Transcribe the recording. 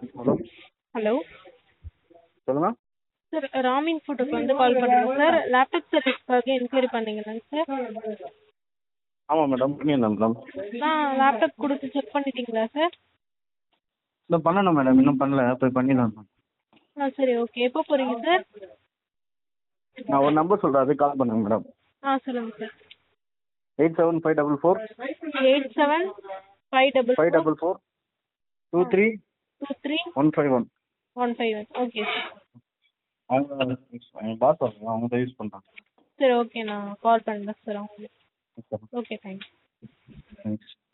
hello hello சொல்லுங்க sir ராமின் ஃபோட்டோக்கு வந்து கால் பண்ணுறேன் சார் லேப்டாப் சர்வீஸ்க்காக என்கொயரி பண்ணீங்களாங்க சார் ஆமாம் மேடம் பண்ணியிருந்தேன் மேடம் நான் லேப்டாப் கொடுத்து செக் பண்ணிட்டீங்களா சார் இன்னும் பண்ணணும் மேடம் இன்னும் பண்ணல போய் பண்ணிடலாம் மேம் ஆ சரி ஓகே எப்போ போகிறீங்க சார் நான் ஒரு நம்பர் சொல்கிறேன் அதுக்கு கால் பண்ணுங்க மேடம் ஆ சொல்லுங்கள் sir eight seven five double four eight seven five double five double four two three two three one five one one five one okay sir அவங்க எங்கள் பாஸ் வராங்க அவங்க தான் யூஸ் பண்ணுறாங்க சரி ஓகே நான் கால் பண்ணுறேன் சார் அவங்களுக்கு ஓகே தேங்க்ஸ் தேங்க்ஸ்